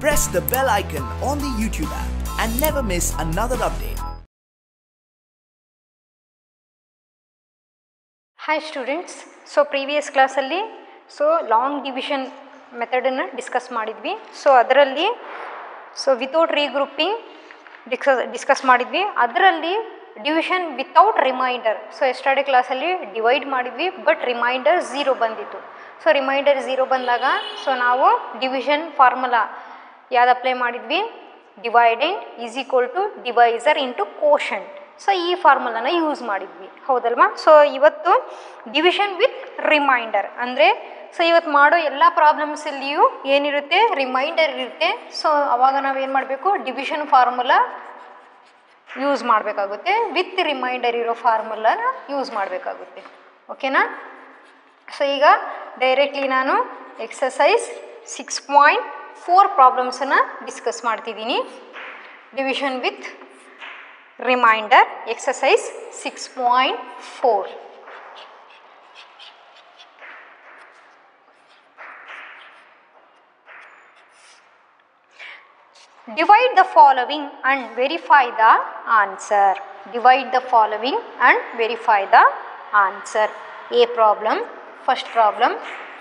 press the bell icon on the YouTube app and never miss another update. Hi students so previous ಕ್ಲಾಸಲ್ಲಿ so long division ಮೆಥಡನ್ನು discuss ಮಾಡಿದ್ವಿ so ಅದರಲ್ಲಿ so without regrouping discuss discuss ಮಾಡಿದ್ವಿ ಅದರಲ್ಲಿ division without remainder so yesterday ಕ್ಲಾಸಲ್ಲಿ divide ಮಾಡಿದ್ವಿ but remainder zero ಬಂದಿತ್ತು so remainder zero ಬಂದಾಗ ಸೊ ನಾವು ಡಿವಿಷನ್ ಫಾರ್ಮುಲಾ ಯಾವ್ದು ಅಪ್ಲೈ ಮಾಡಿದ್ವಿ dividend is equal to divisor into quotient so ಈ ಫಾರ್ಮುಲಾನ ಯೂಸ್ ಮಾಡಿದ್ವಿ ಹೌದಲ್ವಾ ಸೊ ಇವತ್ತು ಡಿವಿಷನ್ ವಿತ್ ರಿಮೈಂಡರ್ ಅಂದರೆ ಸೊ ಇವತ್ತು ಮಾಡೋ ಎಲ್ಲ ಪ್ರಾಬ್ಲಮ್ಸಲ್ಲಿಯೂ ಏನಿರುತ್ತೆ ರಿಮೈಂಡರ್ ಇರುತ್ತೆ ಸೊ ಅವಾಗ ನಾವು ಏನು ಮಾಡಬೇಕು ಡಿವಿಷನ್ ಫಾರ್ಮುಲಾ ಯೂಸ್ ಮಾಡಬೇಕಾಗುತ್ತೆ ವಿತ್ ರಿಮೈಂಡರ್ ಇರೋ ಫಾರ್ಮುಲಾನ ಯೂಸ್ ಮಾಡಬೇಕಾಗುತ್ತೆ ಓಕೆನಾ ಸೊ ಈಗ ಡೈರೆಕ್ಟ್ಲಿ ನಾನು ಎಕ್ಸಸೈಸ್ ಸಿಕ್ಸ್ ಪಾಯಿಂಟ್ ಫೋರ್ ಪ್ರಾಬ್ಲಮ್ಸನ್ನು ಡಿಸ್ಕಸ್ ಮಾಡ್ತಿದ್ದೀನಿ division with remainder exercise six point four Divide the following and verify the answer. Divide the following and verify the answer. A problem, first problem,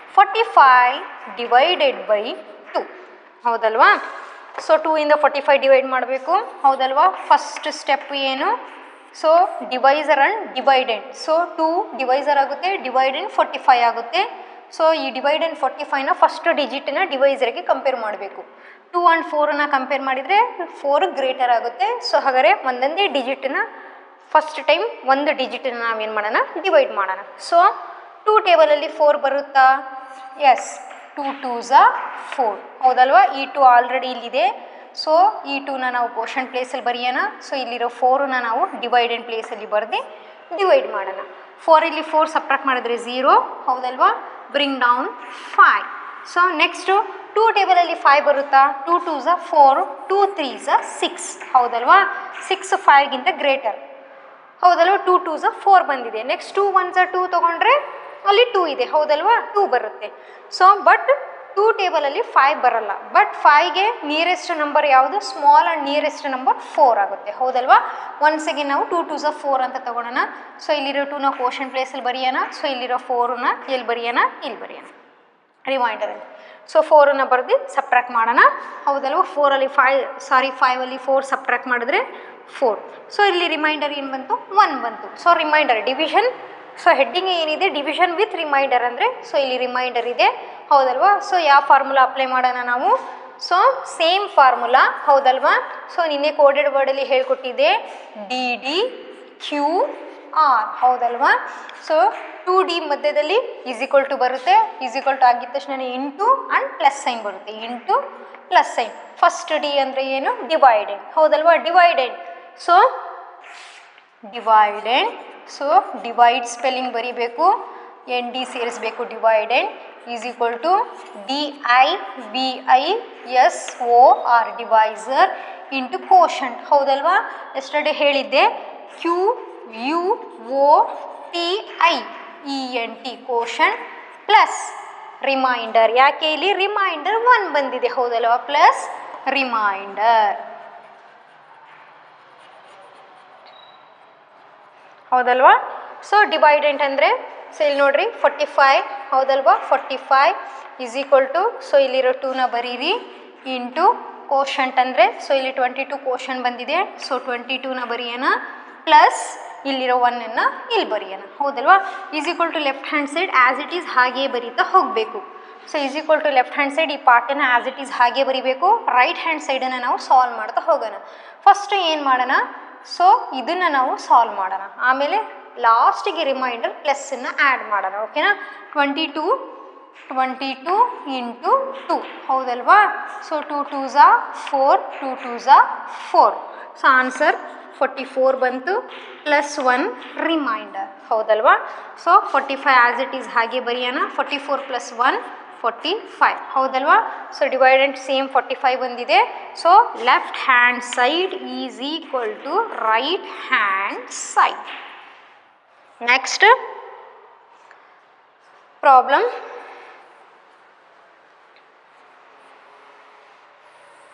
45 divided by 2. ಹೌದಲ್ವಾ so two ಇಂದ forty five divide ಮಾಡಬೇಕು ಹೌದಲ್ವಾ first step ಏನು so divisor and dividend so two divisor ಆಗುತ್ತೆ dividend forty five ಆಗುತ್ತೆ so ಈ divide and forty ಫೈವ್ನ first ಡಿಜಿಟನ್ನ ಡಿವೈಸರ್ಗೆ ಕಂಪೇರ್ ಮಾಡಬೇಕು ಟೂ ಆ್ಯಂಡ್ ಫೋರನ್ನು ಕಂಪೇರ್ ಮಾಡಿದರೆ ಫೋರ್ ಗ್ರೇಟರ್ ಆಗುತ್ತೆ ಸೊ ಹಾಗಾದರೆ ಒಂದೊಂದೇ ಡಿಜಿಟನ್ನ ಫಸ್ಟ್ ಟೈಮ್ ಒಂದು ಡಿಜಿಟನ್ನ ನಾವೇನು ಮಾಡೋಣ ಡಿವೈಡ್ ಮಾಡೋಣ ಸೊ ಟೂ ಟೇಬಲಲ್ಲಿ ಫೋರ್ ಬರುತ್ತಾ ಎಸ್ ಟೂ ಟೂ ಝಾ ಫೋರ್ ಹೌದಲ್ವಾ ಈ ಟು ಆಲ್ರೆಡಿ ಇಲ್ಲಿದೆ ಸೊ ಈ ಟೂನ ನಾವು ಪೋರ್ಷನ್ ಪ್ಲೇಸಲ್ಲಿ ಬರೆಯೋಣ ಸೊ ಇಲ್ಲಿರೋ ಫೋರನ್ನ ನಾವು ಡಿವೈಡೆಂಡ್ ಪ್ಲೇಸಲ್ಲಿ ಬರೆದು ಡಿವೈಡ್ ಮಾಡೋಣ ಫೋರಲ್ಲಿ ಫೋರ್ ಸಪ್ರೇಟ್ ಮಾಡಿದ್ರೆ ಝೀರೋ ಹೌದಲ್ವಾ bring down five so next two ಟೇಬಲಲ್ಲಿ ಫೈವ್ ಬರುತ್ತಾ ಟೂ ಟೂ ಝ ಫೋರ್ ಟೂ ತ್ರೀ ಝ ಸಿಕ್ಸ್ ಹೌದಲ್ವಾ ಸಿಕ್ಸ್ ಫೈವ್ಗಿಂತ ಗ್ರೇಟರ್ ಹೌದಲ್ವಾ ಟೂ ಟೂ ಝ ಫೋರ್ ಬಂದಿದೆ ನೆಕ್ಸ್ಟ್ ಟೂ ಒನ್ ಝ ಟೂ ತೊಗೊಂಡ್ರೆ ಅಲ್ಲಿ ಟೂ ಇದೆ ಹೌದಲ್ವಾ ಟೂ ಬರುತ್ತೆ ಸೊ ಬಟ್ ಟೂ ಟೇಬಲಲ್ಲಿ ಫೈವ್ ಬರಲ್ಲ ಬಟ್ ಫೈವ್ಗೆ ನಿಯರೆಸ್ಟ್ ನಂಬರ್ ಯಾವುದು small and nearest number four ಆಗುತ್ತೆ ಹೌದಲ್ವಾ ಒನ್ಸಿಗೆ ನಾವು ಟೂ ಟೂ ಝ ಫೋರ್ ಅಂತ ತೊಗೊಳೋಣ ಸೊ ಇಲ್ಲಿರೋ ಟೂನ ಪೋರ್ಷನ್ ಪ್ಲೇಸಲ್ಲಿ ಬರೆಯೋಣ ಸೊ ಇಲ್ಲಿರೋ ಫೋರನ್ನ ಎಲ್ಲಿ ಬರೆಯೋಣ ಇಲ್ಲಿ ಬರೆಯೋಣ ರಿಮೈಂಡರಲ್ಲಿ ಸೊ ಫೋರನ್ನು ಬರೆದು ಸಪ್ರಾಕ್ಟ್ ಮಾಡೋಣ ಹೌದಲ್ವ ಫೋರಲ್ಲಿ ಫೈ ಸಾರಿ ಫೈವಲ್ಲಿ ಫೋರ್ ಸಪ್ರಾಕ್ಟ್ ಮಾಡಿದ್ರೆ ಫೋರ್ ಸೊ ಇಲ್ಲಿ ರಿಮೈಂಡರ್ ಏನು ಬಂತು ಒನ್ ಬಂತು so remainder division so heading ಏನಿದೆ ಡಿವಿಷನ್ ವಿತ್ ರಿಮೈಂಡರ್ ಅಂದರೆ ಸೊ ಇಲ್ಲಿ ರಿಮೈಂಡರ್ ಇದೆ ಹೌದಲ್ವಾ ಸೊ ಯಾವ ಫಾರ್ಮುಲಾ ಅಪ್ಲೈ ಮಾಡೋಣ ನಾವು ಸೊ ಸೇಮ್ ಫಾರ್ಮುಲಾ ಹೌದಲ್ವಾ ಸೊ ನಿನ್ನೆ ಕೋಡೆಡ್ ವರ್ಡಲ್ಲಿ ಹೇಳ್ಕೊಟ್ಟಿದ್ದೆ ಡಿ ಡಿ ಕ್ಯೂ ಆರ್ ಹೌದಲ್ವಾ ಸೊ ಟು ಡಿ ಮಧ್ಯದಲ್ಲಿ ಈಸ್ ಈಕ್ವಲ್ ಟು ಬರುತ್ತೆ ಈಸ್ ಈಕ್ವಲ್ ಟು ಆಗಿದ ತಕ್ಷಣ ಇಂಟು ಆ್ಯಂಡ್ ಪ್ಲಸ್ ಸೈನ್ ಬರುತ್ತೆ into plus sign first D ಅಂದರೆ ಏನು ಡಿವೈಡೆಡ್ ಹೌದಲ್ವಾ divided so divided so divide spelling ಬರಿಬೇಕು ಎನ್ ಡಿ ಸೇರಿಸಬೇಕು divided is equal to D I B I S O R divisor into quotient ಹೌದಲ್ವಾ yesterday ಹೇಳಿದ್ದೆ Q U O T I E N T quotient plus remainder ಯಾಕೆ ಇಲ್ಲಿ remainder one ಬಂದಿದೆ ಹೌದಲ್ವಾ plus remainder ಹೌದಲ್ವಾ so dividend ಅಂದರೆ so ಇಲ್ಲಿ ನೋಡ್ರಿ ಫಾರ್ಟಿ ಫೈವ್ ಹೌದಲ್ವಾ forty five is equal to so ಇಲ್ಲಿರೋ ಟೂನ ಬರೀರಿ ಇಂಟು ಕೋಷಂಟ್ ಅಂದರೆ ಸೊ ಇಲ್ಲಿ ಟ್ವೆಂಟಿ ಟು ಕೋಷನ್ ಬಂದಿದೆ ಸೊ ಟ್ವೆಂಟಿ ಟೂನ ಬರೆಯೋಣ ಪ್ಲಸ್ ಇಲ್ಲಿರೋ ಒನ್ನನ್ನು ಇಲ್ಲಿ ಬರೆಯೋಣ ಹೌದಲ್ವಾ is equal to left hand side as it is ಹಾಗೇ ಬರೀತಾ ಹೋಗಬೇಕು so is equal to left hand side ಈ ಪಾರ್ಟನ್ನು ಆ್ಯಸ್ ಇಟ್ ಈಸ್ ಹಾಗೆ ಬರಿಬೇಕು ರೈಟ್ ಹ್ಯಾಂಡ್ ಸೈಡನ್ನು ನಾವು ಸಾಲ್ವ್ ಮಾಡ್ತಾ ಹೋಗೋಣ ಫಸ್ಟ್ ಏನು ಮಾಡೋಣ ಸೊ ಇದನ್ನು ನಾವು ಸಾಲ್ವ್ ಮಾಡೋಣ ಆಮೇಲೆ ಲಾಸ್ಟಿಗೆ ರಿಮೈಂಡರ್ ಪ್ಲಸ್ಸನ್ನು ಆ್ಯಡ್ ಮಾಡೋಣ ಓಕೆನಾ twenty two twenty two into two ಹೌದಲ್ವಾ ಸೊ ಟು ಟೂ ಝಾ ಫೋರ್ ಟು ಟೂ ಝಾ four so answer forty four ಬಂತು ಪ್ಲಸ್ ಒನ್ ರಿಮೈಂಡರ್ ಹೌದಲ್ವಾ so forty five as it is ಹಾಗೆ ಬರೆಯೋಣ forty four plus one forty five ಹೌದಲ್ವಾ so dividend same forty five ಬಂದಿದೆ so left hand side is equal to right hand side next problem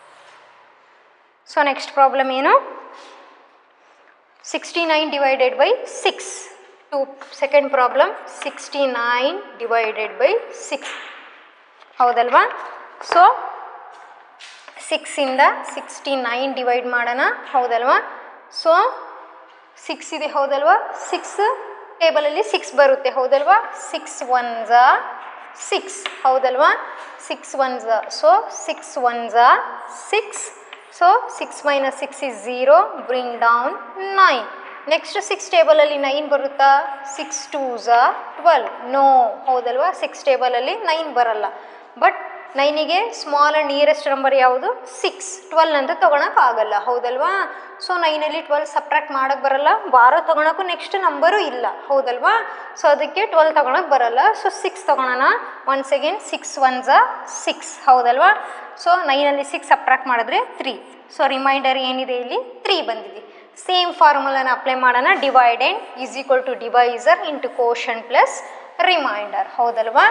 so next problem ಏನು sixty nine divided by six to second problem sixty nine divided by six ಹೌದಲ್ವಾ so ಸಿಕ್ಸಿಂದ sixty nine divide ಮಾಡೋಣ ಹೌದಲ್ವಾ so six ಇದೆ ಹೌದಲ್ವಾ six ಟೇಬಲಲ್ಲಿ six ಬರುತ್ತೆ ಹೌದಲ್ವಾ six one ಝಾ ಸಿಕ್ಸ್ ಹೌದಲ್ವಾ ಸಿಕ್ಸ್ ಒನ್ ಝಾ ಸೊ ಸಿಕ್ಸ್ ಒನ್ ಝಾ six so six minus six is zero bring down nine next six ಟೇಬಲಲ್ಲಿ ನೈನ್ ಬರುತ್ತಾ ಸಿಕ್ಸ್ ಟೂ ಝಾ ಟ್ವೆಲ್ ನೋ ಹೌದಲ್ವಾ ಸಿಕ್ಸ್ ಟೇಬಲಲ್ಲಿ ನೈನ್ ಬರಲ್ಲ ಬಟ್ ನೈನಿಗೆ ಸ್ಮಾಲ್ ಆ್ಯಂಡ್ ನಿಯರೆಸ್ಟ್ ನಂಬರ್ ಯಾವುದು ಸಿಕ್ಸ್ ಟ್ವೆಲ್ ಅಂತ ತೊಗೊಳಕ್ಕಾಗಲ್ಲ ಹೌದಲ್ವಾ ಸೊ ನೈನಲ್ಲಿ ಟ್ವೆಲ್ ಸಪ್ರಾಕ್ಟ್ ಮಾಡೋಕ್ಕೆ ಬರಲ್ಲ ಬಾರೋ ತೊಗೊಳಕ್ಕೂ ನೆಕ್ಸ್ಟ್ ನಂಬರು ಇಲ್ಲ ಹೌದಲ್ವಾ ಸೊ ಅದಕ್ಕೆ ಟ್ವೆಲ್ ತೊಗೊಳಕ್ಕೆ ಬರಲ್ಲ ಸೊ ಸಿಕ್ಸ್ ತೊಗೊಳೋಣ ಒನ್ಸ್ ಅಗೇನ್ ಸಿಕ್ಸ್ ಒನ್ ಝಾ ಸಿಕ್ಸ್ ಹೌದಲ್ವಾ ಸೊ ನೈನಲ್ಲಿ ಸಿಕ್ಸ್ ಸಪ್ರಾಕ್ಟ್ ಮಾಡಿದ್ರೆ ತ್ರೀ ಸೊ ರಿಮೈಂಡರ್ ಏನಿದೆ ಇಲ್ಲಿ ತ್ರೀ ಬಂದಿದೆ ಸೇಮ್ ಫಾರ್ಮುಲಾನ ಅಪ್ಲೈ ಮಾಡೋಣ dividend is equal to divisor into quotient plus remainder ಹೌದಲ್ವಾ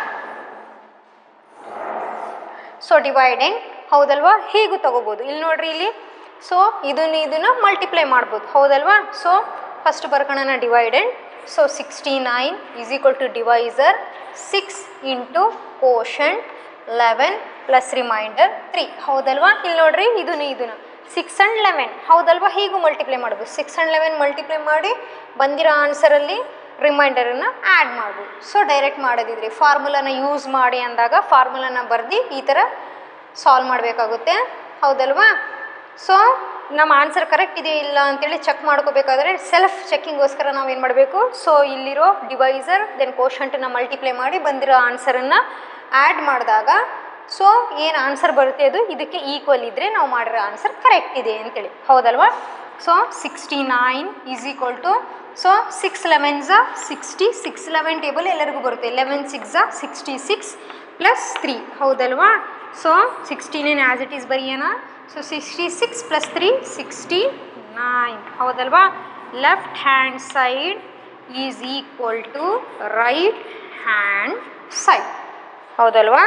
ಸೊ ಡಿವೈಡೆಂಡ್ ಹೌದಲ್ವಾ ಹೀಗೂ ತಗೋಬೋದು ಇಲ್ಲಿ ನೋಡ್ರಿ ಇಲ್ಲಿ ಸೊ ಇದನ್ನು ಇದನ್ನು ಮಲ್ಟಿಪ್ಲೈ ಮಾಡ್ಬೋದು ಹೌದಲ್ವಾ ಸೊ ಫಸ್ಟ್ ಬರ್ಕೊಳ್ಳೋಣ dividend so sixty nine is equal to divisor six into quotient eleven plus remainder three ಹೌದಲ್ವಾ ಇಲ್ಲಿ ನೋಡ್ರಿ ಇದನ್ನು ಇದನ್ನು ಸಿಕ್ಸ್ ಆ್ಯಂಡ್ ಲೆವೆನ್ ಹೌದಲ್ವಾ ಹೀಗೂ ಮಲ್ಟಿಪ್ಲೈ ಮಾಡ್ಬೋದು ಸಿಕ್ಸ್ ಆ್ಯಂಡ್ ಲೆವೆನ್ ಮಲ್ಟಿಪ್ಲೈ ಮಾಡಿ ಬಂದಿರೋ ಆನ್ಸರಲ್ಲಿ ರಿಮೈಂಡರನ್ನು ಆ್ಯಡ್ ಮಾಡ್ಬೋದು ಸೊ ಡೈರೆಕ್ಟ್ ಮಾಡೋದಿದ್ರಿ ಫಾರ್ಮುಲಾನ ಯೂಸ್ ಮಾಡಿ ಅಂದಾಗ ಫಾರ್ಮುಲಾನ ಬರೆದು ಈ ಥರ ಸಾಲ್ವ್ ಮಾಡಬೇಕಾಗುತ್ತೆ ಹೌದಲ್ವಾ ಸೊ ನಮ್ಮ ಆನ್ಸರ್ ಕರೆಕ್ಟ್ ಇದೆಯಾ ಇಲ್ಲ ಅಂತೇಳಿ ಚೆಕ್ ಮಾಡ್ಕೋಬೇಕಾದ್ರೆ ಸೆಲ್ಫ್ ಚೆಕ್ಕಿಂಗೋಸ್ಕರ ನಾವೇನು ಮಾಡಬೇಕು ಸೊ ಇಲ್ಲಿರೋ ಡಿವೈಸರ್ ದೆನ್ ಕೋಶಂಟನ್ನ ಮಲ್ಟಿಪ್ಲೈ ಮಾಡಿ ಬಂದಿರೋ ಆನ್ಸರನ್ನು ಆ್ಯಡ್ ಮಾಡಿದಾಗ ಸೊ ಏನು ಆನ್ಸರ್ ಬರುತ್ತೆ ಅದು ಇದಕ್ಕೆ ಈಕ್ವಲ್ ಇದ್ದರೆ ನಾವು ಮಾಡಿರೋ ಆನ್ಸರ್ ಕರೆಕ್ಟ್ ಇದೆ ಅಂತೇಳಿ ಹೌದಲ್ವಾ so sixty nine is equal to so six eleven ಝಾ ಸಿಕ್ಸ್ಟಿ ಸಿಕ್ಸ್ ಲೆವೆನ್ ಟೇಬಲ್ ಎಲ್ಲರಿಗೂ ಬರುತ್ತೆ ಲೆವೆನ್ ಸಿಕ್ಸ್ ಝಾ ಸಿಕ್ಸ್ಟಿ ಸಿಕ್ಸ್ ಪ್ಲಸ್ ತ್ರೀ ಹೌದಲ್ವಾ so sixty nine as it is ಬರೆಯೋಣ so sixty six plus three sixty nine ಹೌದಲ್ವಾ left hand side is equal to right hand side ಹೌದಲ್ವಾ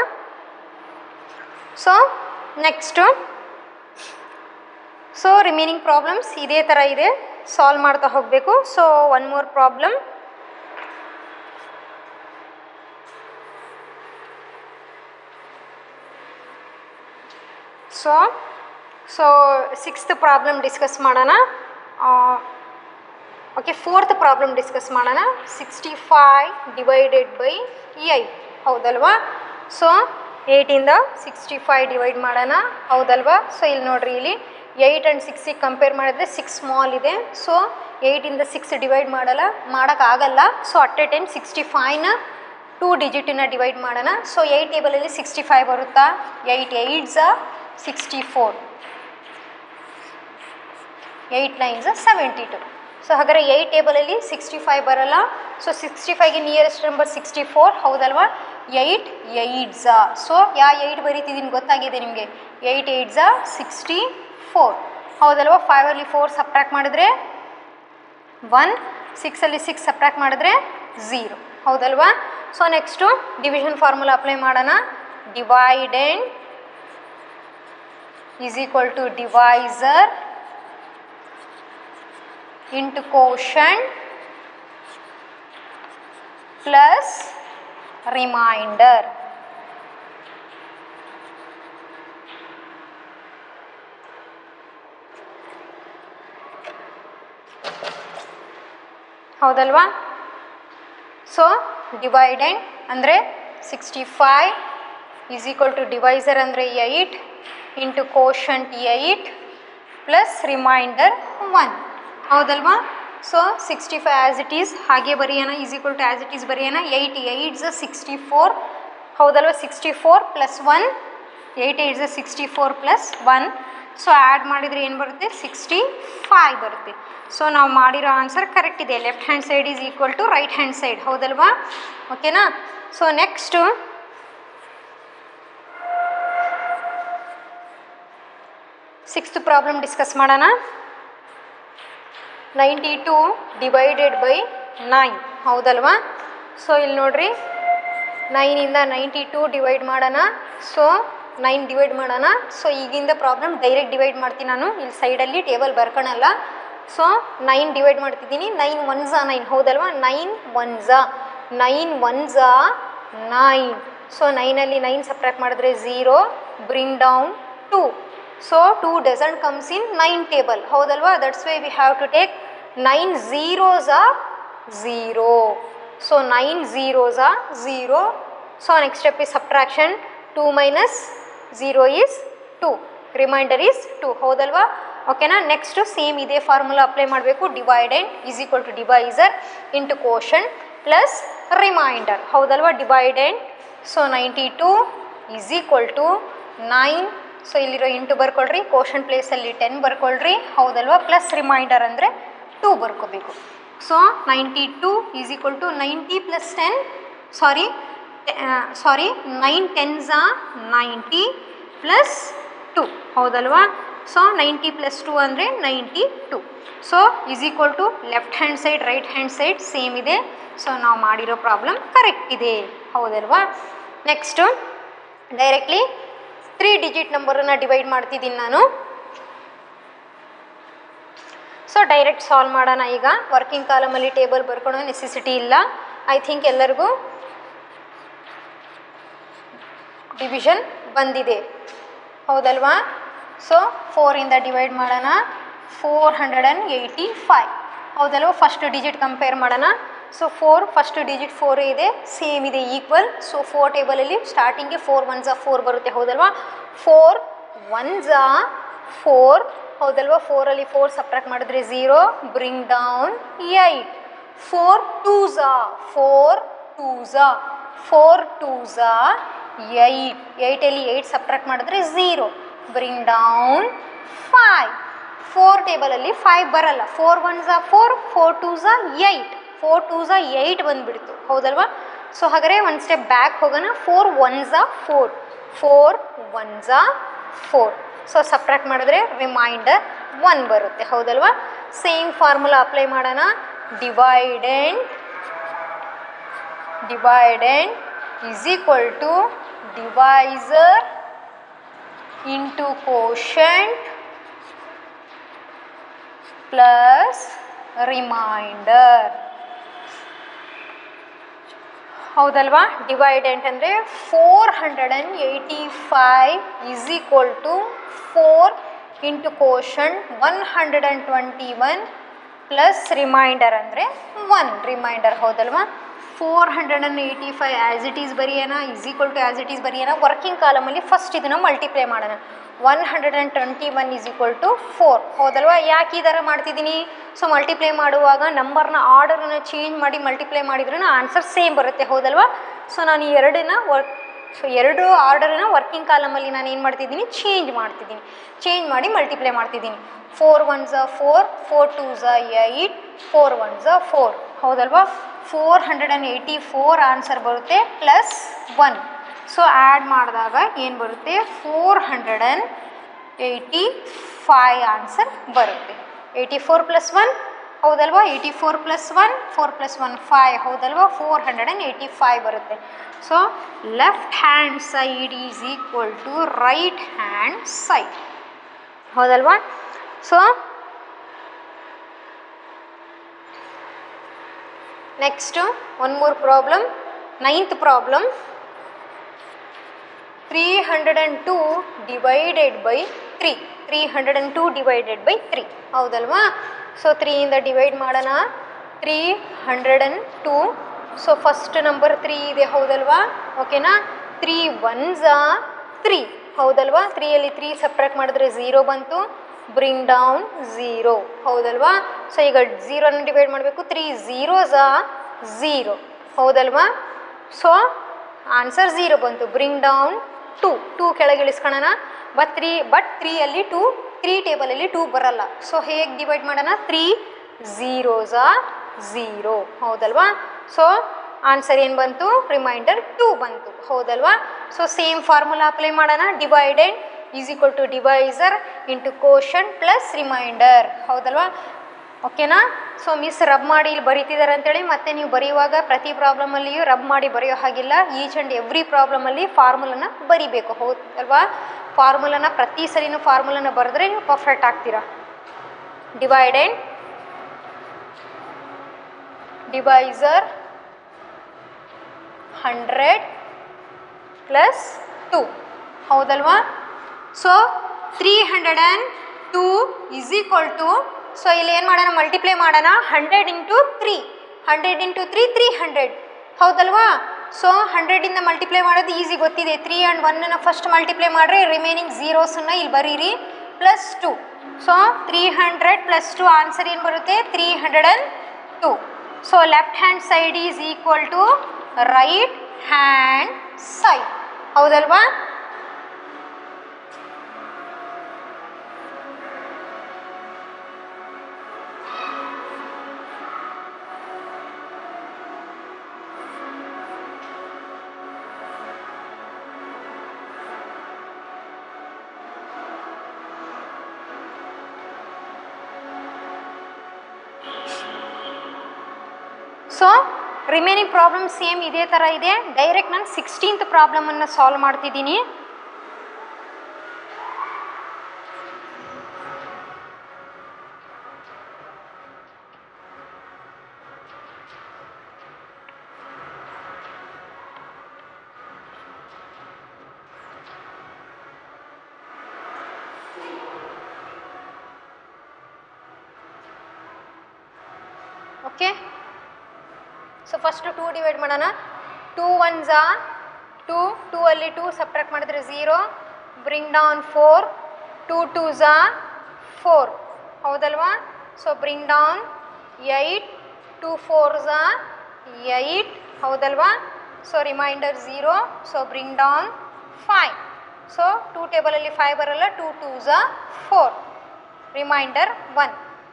so next so remaining problems ಇದೇ ಥರ ಇದೆ solve ಮಾಡ್ತಾ ಹೋಗಬೇಕು so one more problem so so sixth problem discuss ಮಾಡೋಣ okay fourth problem discuss ಮಾಡೋಣ sixty five divided by eight ಹೌದಲ್ವಾ so ಏಯ್ಟಿಂದ ಸಿಕ್ಸ್ಟಿ ಫೈವ್ ಡಿವೈಡ್ ಮಾಡೋಣ ಹೌದಲ್ವಾ ಸೊ ಇಲ್ಲಿ ನೋಡ್ರಿ ಇಲ್ಲಿ ಏಯ್ಟ್ ಆ್ಯಂಡ್ ಸಿಕ್ಸಿಗೆ ಕಂಪೇರ್ ಮಾಡಿದ್ರೆ ಸಿಕ್ಸ್ ಸ್ಮಾಲ್ ಇದೆ ಸೊ ಏಯ್ಟಿಂದ ಸಿಕ್ಸ್ ಡಿವೈಡ್ ಮಾಡಲ್ಲ ಮಾಡೋಕ್ಕಾಗಲ್ಲ so at a time sixty ಫೈವ್ನ ಟೂ ಡಿಜಿಟನ್ನ ಡಿವೈಡ್ ಮಾಡೋಣ ಸೊ ಏಯ್ಟ್ ಟೇಬಲಲ್ಲಿ ಸಿಕ್ಸ್ಟಿ ಫೈವ್ ಬರುತ್ತಾ eight eights sixty four eight nines seventy two so ಹಾಗಾದ್ರೆ ಏಯ್ಟ್ ಟೇಬಲಲ್ಲಿ ಸಿಕ್ಸ್ಟಿ ಫೈವ್ ಬರಲ್ಲ ಸೊ ಸಿಕ್ಸ್ಟಿ ಫೈವ್ಗೆ ನಿಯರೆಸ್ಟ್ ನಂಬರ್ ಸಿಕ್ಸ್ಟಿ ಫೋರ್ ಹೌದಲ್ವಾ eight eights so yeah eight ಬರೀತಿದ್ದೀನಿ ಗೊತ್ತಾಗಿದೆ ನಿಮಗೆ ಏಯ್ಟ್ ಏಯ್ಟ್ಸಾ ಸಿಕ್ಸ್ಟಿ ಫೋರ್ ಹೌದಲ್ವಾ ಫೈವಲ್ಲಿ ಫೋರ್ ಸಪ್ರಾಕ್ಟ್ ಮಾಡಿದ್ರೆ ಒನ್ ಸಿಕ್ಸಲ್ಲಿ ಸಿಕ್ಸ್ ಸಪ್ರಾಕ್ಟ್ ಮಾಡಿದ್ರೆ ಝೀರೋ ಹೌದಲ್ವಾ so next division formula apply ಮಾಡೋಣ dividend is equal to divisor into quotient plus remainder. ಹೌದಲ್ವಾ ಸೊ ಡಿವೈಡೆಂಡ್ ಅಂದರೆ sixty five is equal to divisor ಅಂದರೆ eight into quotient eight plus remainder one ಹೌದಲ್ವಾ so sixty five as it is ಹಾಗೆ ಬರೆಯೋಣ is equal to as it is ಬರೆಯೋಣ eight eights sixty four ಹೌದಲ್ವಾ sixty four plus one eight eights sixty four plus one so add ಮಾಡಿದರೆ ಏನು ಬರುತ್ತೆ sixty five ಬರುತ್ತೆ so ನಾವು ಮಾಡಿರೋ ಆನ್ಸರ್ ಕರೆಕ್ಟ್ ಇದೆ left hand side is equal to right hand side ಹೌದಲ್ವಾ ಓಕೆನಾ so next sixth problem discuss ಮಾಡೋಣ ninety two divided by nine ಹೌದಲ್ವಾ ಸೊ ಇಲ್ಲಿ ನೋಡ್ರಿ ನೈನಿಂದ ನೈಂಟಿ ಟು ಡಿವೈಡ್ ಮಾಡೋಣ ಸೊ ನೈನ್ ಡಿವೈಡ್ ಮಾಡೋಣ ಸೊ ಈಗಿಂದ ಪ್ರಾಬ್ಲಮ್ ಡೈರೆಕ್ಟ್ ಡಿವೈಡ್ ಮಾಡ್ತೀನಿ ನಾನು ಇಲ್ಲಿ ಸೈಡಲ್ಲಿ ಟೇಬಲ್ ಬರ್ಕೊಳಲ್ಲ ಸೊ ನೈನ್ ಡಿವೈಡ್ ಮಾಡ್ತಿದ್ದೀನಿ ನೈನ್ ಒನ್ ಝಾ ನೈನ್ ಹೌದಲ್ವಾ ನೈನ್ ಒನ್ ಝಾ ನೈನ್ ಒನ್ ಝಾ ನೈನ್ ಸೊ ನೈನಲ್ಲಿ ನೈನ್ ಸಪ್ರೇಟ್ ಮಾಡಿದ್ರೆ zero bring down two so two doesn't comes in nine table ಹೌದಲ್ವಾ that's why we have to take nine zeros are zero so nine zeros are zero so next step is subtraction 2 minus 0 is 2 remainder is two ಹೌದಲ್ವಾ ಓಕೆನಾ next same ಇದೇ formula apply ಮಾಡಬೇಕು dividend is equal to divisor into quotient plus remainder ಹೌದಲ್ವಾ dividend so ninety two is equal to nine so ಇಲ್ಲಿರೋ into ಬರ್ಕೊಳ್ರಿ quotient ಪ್ಲೇಸಲ್ಲಿ ten ಬರ್ಕೊಳ್ರಿ ಹೌದಲ್ವಾ ಪ್ಲಸ್ ರಿಮೈಂಡರ್ ಅಂದರೆ ಟೂ ಬರ್ಕೋಬೇಕು so ninety two is equal to ninety plus ten sorry sorry nine tens ninety plus two ಹೌದಲ್ವಾ so ninety plus two ಅಂದರೆ ninety two so is equal to left hand side right hand side same ಇದೆ so ನಾವು ಮಾಡಿರೋ problem correct ಇದೆ ಹೌದಲ್ವಾ next directly three digit ನಂಬರನ್ನು divide ಮಾಡ್ತಿದ್ದೀನಿ ನಾನು ಸೊ ಡೈರೆಕ್ಟ್ ಸಾಲ್ವ್ ಮಾಡೋಣ ಈಗ ವರ್ಕಿಂಗ್ ಕಾಲಮಲ್ಲಿ ಟೇಬಲ್ ಬರ್ಕೊಳ್ಳೋ ನೆಸೆಸಿಟಿ ಇಲ್ಲ ಐ ಥಿಂಕ್ ಎಲ್ಲರಿಗೂ ಡಿವಿಷನ್ ಬಂದಿದೆ ಹೌದಲ್ವಾ ಸೊ ಫೋರಿಂದ ಡಿವೈಡ್ ಮಾಡೋಣ four hundred and eighty five ಹೌದಲ್ವಾ ಫಸ್ಟ್ ಡಿಜಿಟ್ ಕಂಪೇರ್ ಮಾಡೋಣ so four first digit four ಇದೆ ಸೇಮ್ ಇದೆ ಈಕ್ವಲ್ ಸೊ ಫೋರ್ ಟೇಬಲಲ್ಲಿ ಸ್ಟಾರ್ಟಿಂಗ್ಗೆ ಫೋರ್ ಒನ್ ಝಾ ಫೋರ್ ಬರುತ್ತೆ ಹೌದಲ್ವಾ ಫೋರ್ ಒನ್ ಝಾ ಫೋರ್ ಹೌದಲ್ವಾ ಫೋರಲ್ಲಿ ಫೋರ್ ಸಪ್ರೇಟ್ ಮಾಡಿದ್ರೆ zero bring down eight four two ಝಾ ಫೋರ್ ಟೂ ಝಾ ಫೋರ್ ಟೂ ಝಾ ಏಯ್ಟ್ ಏಯ್ಟಲ್ಲಿ ಏಯ್ಟ್ ಸಪ್ರೇಟ್ ಮಾಡಿದ್ರೆ zero bring down five four ಟೇಬಲಲ್ಲಿ ಫೈವ್ ಬರಲ್ಲ ಫೋರ್ ಒನ್ ಝಾ ಫೋರ್ ಫೋರ್ ಟೂ ಝಾ ಏಯ್ಟ್ ಫೋರ್ ಟೂ ಝಾ ಏಯ್ಟ್ ಬಂದುಬಿಡ್ತು ಹೌದಲ್ವಾ ಸೊ ಹಾಗಾದರೆ ಒಂದು ಸ್ಟೆಪ್ ಬ್ಯಾಕ್ ಹೋಗೋಣ ಫೋರ್ ಒನ್ ಝಾ ಫೋರ್ ಫೋರ್ ಒನ್ ಝಾ ಫೋರ್ ಸೊ ಸಪ್ರೇಟ್ ಮಾಡಿದ್ರೆ ರಿಮೈಂಡರ್ ಒನ್ ಬರುತ್ತೆ ಹೌದಲ್ವಾ ಸೇಮ್ ಫಾರ್ಮುಲಾ ಅಪ್ಲೈ ಮಾಡೋಣ dividend dividend is equal to divisor into quotient plus remainder ಹೌದಲ್ವಾ ಡಿವೈಡೆಂಟ್ ಅಂದರೆ four hundred and eighty five is equal to four into quotient one hundred and twenty one plus remainder ಅಂದರೆ one remainder ಹೌದಲ್ವಾ four hundred and eighty five as it is ಬರೆಯೋಣ is equal to as it is ಬರೆಯೋಣ working ಕಾಲಮಲ್ಲಿ first ಇದನ್ನು multiply ಮಾಡೋಣ one hundred and twenty one is equal to four ಹೌದಲ್ವಾ ಯಾಕೆ ಈ ಥರ ಮಾಡ್ತಿದ್ದೀನಿ ಸೊ ಮಲ್ಟಿಪ್ಲೈ ಮಾಡುವಾಗ ನಂಬರ್ನ ಆರ್ಡರನ್ನ ಚೇಂಜ್ ಮಾಡಿ ಮಲ್ಟಿಪ್ಲೈ ಮಾಡಿದ್ರೂ ಆನ್ಸರ್ ಸೇಮ್ ಬರುತ್ತೆ ಹೌದಲ್ವಾ ಸೊ ನಾನು ಈ ಎರಡನ್ನ ವರ್ಕ್ ಸೊ ಎರಡು ಆರ್ಡರನ್ನ ವರ್ಕಿಂಗ್ ಕಾಲಮಲ್ಲಿ ನಾನು ಏನು ಮಾಡ್ತಿದ್ದೀನಿ ಚೇಂಜ್ ಮಾಡ್ತಿದ್ದೀನಿ ಚೇಂಜ್ ಮಾಡಿ ಮಲ್ಟಿಪ್ಲೈ ಮಾಡ್ತಿದ್ದೀನಿ ಫೋರ್ ಒನ್ ಝಾ ಫೋರ್ ಫೋರ್ ಟೂ ಝಾ ಏಯ್ಟ್ ಫೋರ್ ಒನ್ ಝಾ ಫೋರ್ ಹೌದಲ್ವಾ four hundred and eighty four answer ಬರುತ್ತೆ ಪ್ಲಸ್ ಒನ್ ಸೊ ಆ್ಯಡ್ ಮಾಡಿದಾಗ ಏನು ಬರುತ್ತೆ four hundred and eighty five answer ಬರುತ್ತೆ ಏಯ್ಟಿ ಫೋರ್ ಪ್ಲಸ್ ಒನ್ ಹೌದಲ್ವಾ eighty four plus one four plus one five ಹೌದಲ್ವಾ four hundred and eighty five ಬರುತ್ತೆ so left hand side is equal to right hand side ಹೌದಲ್ವಾ so next one ಮೂರ್ problem ninth problem three hundred and two divided by three three hundred and two divided by three ಹೌದಲ್ವಾ so ತ್ರೀಯಿಂದ divide ಮಾಡೋಣ three hundred and two so first number three ಇದೆ ಹೌದಲ್ವಾ ಓಕೆನಾ three one ಝಾ three ಹೌದಲ್ವಾ ತ್ರೀಯಲ್ಲಿ ತ್ರೀ ಸಪ್ರೇಟ್ ಮಾಡಿದ್ರೆ ಝೀರೋ ಬಂತು ಬ್ರಿಂಗ್ ಡೌನ್ ಝೀರೋ ಹೌದಲ್ವಾ ಸೊ ಈಗ ಝೀರೋನ ಡಿವೈಡ್ ಮಾಡಬೇಕು ತ್ರೀ ಝೀರೋ ಝಾ ಝೀರೋ ಹೌದಲ್ವಾ ಸೊ ಆನ್ಸರ್ ಝೀರೋ ಬಂತು ಬ್ರಿಂಗ್ ಡೌನ್ ಟೂ ಟೂ ಕೆಳಗೆ ಇಳಿಸ್ಕೊಳ್ಳೋಣ ಬಟ್ ತ್ರೀ ಬಟ್ ತ್ರೀಯಲ್ಲಿ ಟೂ ತ್ರೀ ಟೇಬಲಲ್ಲಿ ಟೂ ಬರಲ್ಲ ಸೊ ಹೇಗೆ ಡಿವೈಡ್ ಮಾಡೋಣ ತ್ರೀ ಝೀರೋಸಾ ಝೀರೋ ಹೌದಲ್ವಾ ಸೊ ಆನ್ಸರ್ ಏನು ಬಂತು ರಿಮೈಂಡರ್ ಟೂ ಬಂತು ಹೌದಲ್ವಾ ಸೊ ಸೇಮ್ ಫಾರ್ಮುಲಾ ಅಪ್ಲೈ ಮಾಡೋಣ ಡಿವೈಡೆಡ್ is equal to divisor into quotient plus remainder ಹೌದಲ್ವಾ ಓಕೆನಾ ಸೊ ಮಿಸ್ ರಬ್ ಮಾಡಿ ಇಲ್ಲಿ ಬರೀತಿದ್ದಾರೆ ಅಂತೇಳಿ ಮತ್ತೆ ನೀವು ಬರೆಯುವಾಗ ಪ್ರತಿ ಪ್ರಾಬ್ಲಮಲ್ಲಿಯೂ ರಬ್ ಮಾಡಿ ಬರೆಯೋ ಹಾಗಿಲ್ಲ ಈಚ್ ಆ್ಯಂಡ್ ಎವ್ರಿ ಪ್ರಾಬ್ಲಮಲ್ಲಿ ಫಾರ್ಮುಲನ ಬರಿಬೇಕು ಹೌದು ಅಲ್ವಾ ಫಾರ್ಮುಲನ ಪ್ರತಿ ಸರಿನೂ ಫಾರ್ಮುಲನ ಬರೆದ್ರೆ ನೀವು ಪರ್ಫೆಕ್ಟ್ ಆಗ್ತೀರಾ ಡಿವೈಡೆಡ್ ಡಿವೈಸರ್ ಹಂಡ್ರೆಡ್ ಪ್ಲಸ್ ಟು ಹೌದಲ್ವಾ so three hundred and two is equal to so ಇಲ್ಲಿ ಏನು ಮಾಡೋಣ ಮಲ್ಟಿಪ್ಲೈ ಮಾಡೋಣ hundred into three hundred into three three hundred ಹೌದಲ್ವಾ ಸೊ ಹಂಡ್ರೆಡಿಂದ ಮಲ್ಟಿಪ್ಲೈ ಮಾಡೋದು ಈಸಿ ಗೊತ್ತಿದೆ ತ್ರೀ ಆ್ಯಂಡ್ ಒನ್ನನ್ನು ಫಸ್ಟ್ ಮಲ್ಟಿಪ್ಲೈ ಮಾಡಿದ್ರೆ ರಿಮೈನಿಂಗ್ ಝೀರೋಸನ್ನು ಇಲ್ಲಿ ಬರೀರಿ plus two so three hundred plus two answer ಏನು ಬರುತ್ತೆ three hundred and two so left hand side is equal to right hand side ಹೌದಲ್ವಾ ಸೊ ರಿಮೈನಿಂಗ್ ಪ್ರಾಬ್ಲಮ್ ಸೇಮ್ ಇದೇ ಥರ ಇದೆ ಡೈರೆಕ್ಟ್ ನಾನು ಸಿಕ್ಸ್ಟೀನ್ತ್ ಪ್ರಾಬ್ಲಮನ್ನು ಸಾಲ್ವ್ ಮಾಡ್ತಿದ್ದೀನಿ okay so first two divide ಮಾಡೋಣ ಟೂ ಒನ್ ಝಾ ಟೂ ಟೂ ಅಲ್ಲಿ ಟೂ ಸಪ್ರೇಟ್ ಮಾಡಿದ್ರೆ zero bring down four two two ಝಾ ಫೋರ್ ಹೌದಲ್ವಾ so bring down eight two four ಝಾ ಏಯ್ಟ್ ಹೌದಲ್ವಾ so remainder zero so bring down five so two ಟೇಬಲಲ್ಲಿ five ಬರಲ್ಲ ಟೂ ಟೂ ಝಾ four remainder one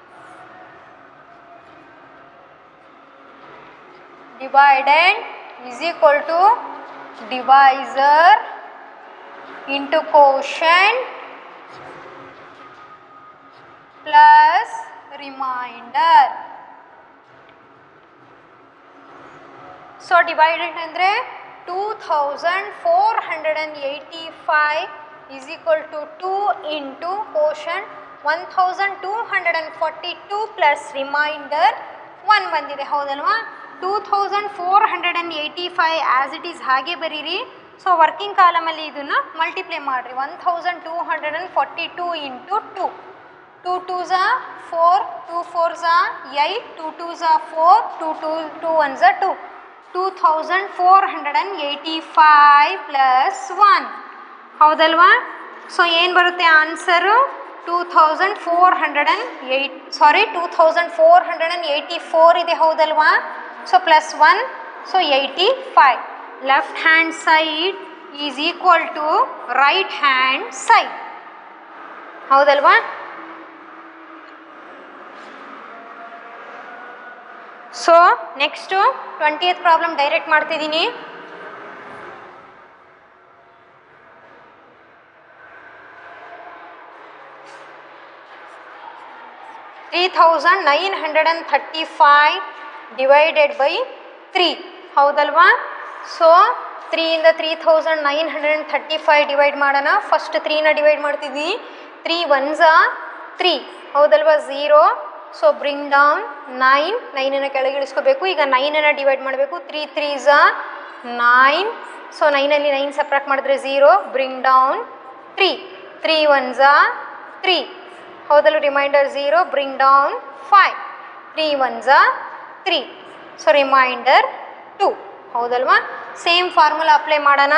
dividend is equal to divisor into quotient plus remainder. So ಡಿವೈಡೆಡ್ ಅಂದರೆ two thousand four hundred and eighty five is equal to two into quotient one thousand two hundred and forty two plus remainder one ಬಂದಿದೆ ಹೌದಲ್ವಾ two thousand four hundred and eighty five as it is ಹಾಗೆ ಬರೀರಿ so working ಕಾಲಮಲ್ಲಿ ಇದನ್ನು multiply ಮಾಡಿರಿ one thousand two hundred and forty two into two two two ಝಾ four two four ಝಾ eight two two ಝಾ four two two two one ಝಾ two two thousand four hundred and eighty five plus one ಹೌದಲ್ವಾ so ಏನು ಬರುತ್ತೆ answer two thousand four hundred and eight sorry two thousand four hundred and eighty four ಇದೆ ಹೌದಲ್ವಾ so plus one so eighty five left hand side is equal to right hand side ಹೌದಲ್ವಾ so next twenty eighth problem direct ಮಾಡ್ತಿದ್ದೀನಿ three thousand nine hundred and thirty five divided by three ಹೌದಲ್ವಾ so ತ್ರೀಯಿಂದ three thousand nine hundred and thirty five divide ಮಾಡೋಣ first ತ್ರೀನ divide ಮಾಡ್ತಿದ್ವಿ three ಒನ್ಸಾ three ಹೌದಲ್ವಾ zero so bring down nine ನೈನನ್ನು ಕೆಳಗೆ ಇಳಿಸ್ಕೋಬೇಕು ಈಗ ನೈನನ್ನು ಡಿವೈಡ್ ಮಾಡಬೇಕು ತ್ರೀ ತ್ರೀ ಝಾ ನೈನ್ ಸೊ ನೈನಲ್ಲಿ ನೈನ್ ಸಪ್ರೇಟ್ ಮಾಡಿದ್ರೆ zero bring down three three one ಝಾ ತ್ರೀ ಹೌದಲ್ಲ remainder zero bring down five three one ಝಾ ತ್ರೀ ಸೊ ರಿಮೈಂಡರ್ ಟು ಹೌದಲ್ವಾ ಸೇಮ್ ಫಾರ್ಮುಲಾ ಅಪ್ಲೈ ಮಾಡೋಣ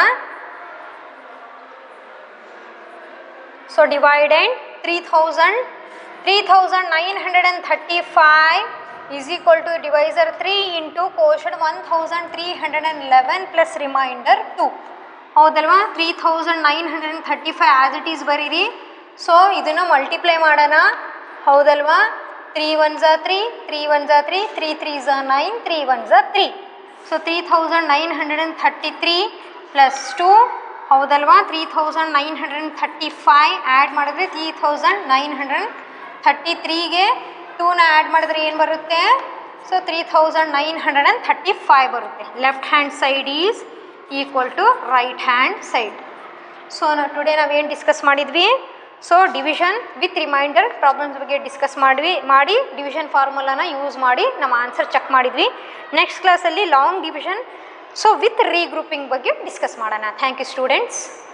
ಸೊ ಡಿವೈಡೆಡ್ three thousand three thousand nine hundred and thirty five is equal to divisor three into quotient one thousand three hundred and eleven plus remainder two ಹೌದಲ್ವಾ three thousand nine hundred and thirty five as it is ಬರೀರಿ so ಇದನ್ನು multiply ಮಾಡೋಣ ಹೌದಲ್ವಾ three one ಝಾ three three one ಝಾ three three three ಝಾ nine three one ಝಾ three so three thousand nine hundred and thirty three plus two ಹೌದಲ್ವಾ three thousand nine hundred and thirty five add ಮಾಡಿದ್ರೆ three thousand nine hundred thirty ತ್ರೀಗೆ ಟೂನ add ಮಾಡಿದ್ರೆ ಏನು ಬರುತ್ತೆ so three thousand nine hundred and thirty five ಬರುತ್ತೆ left hand side is equal to right hand side so ನಾವು today ನಾವೇನು discuss ಮಾಡಿದ್ವಿ so division with remainder problems ಬಗ್ಗೆ ಡಿಸ್ಕಸ್ ಮಾಡಿದ್ವಿ ಮಾಡಿ ಡಿವಿಷನ್ ಫಾರ್ಮುಲಾನ ಯೂಸ್ ಮಾಡಿ ನಮ್ಮ ಆನ್ಸರ್ ಚೆಕ್ ಮಾಡಿದ್ವಿ ನೆಕ್ಸ್ಟ್ ಕ್ಲಾಸಲ್ಲಿ long division so with regrouping ಬಗ್ಗೆ ಡಿಸ್ಕಸ್ ಮಾಡೋಣ ಥ್ಯಾಂಕ್ ಯು ಸ್ಟೂಡೆಂಟ್ಸ್